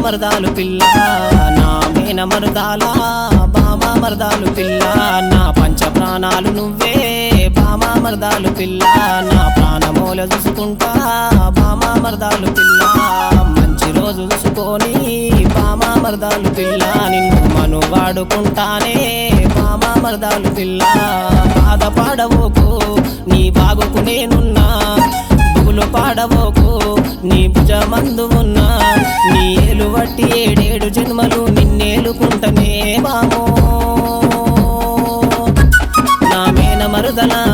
మరదాలు పిల్ల నా మేన మరదాల బామా మరదాలు పిల్ల నా పంచ ప్రాణాలు నువ్వే బామా మరదాలు పిల్ల నా ప్రాణమూల చూసుకుంటా బామా మరదాలు పిల్ల మంచి రోజు చూసుకొని బామా మరదాలు పిల్ల నిన్ను మను వాడుకుంటానే బామా మరదాలు పిల్ల బాధపడవోకు నీ బాగుకు నేనున్నా బుగులు పాడవోకు నీ భుజమందు ఉన్నా నీ ఏలు వట్టి ఏడేడు జన్మలు నిన్నేలుకుంటనే బామో నా మేన మరుదలా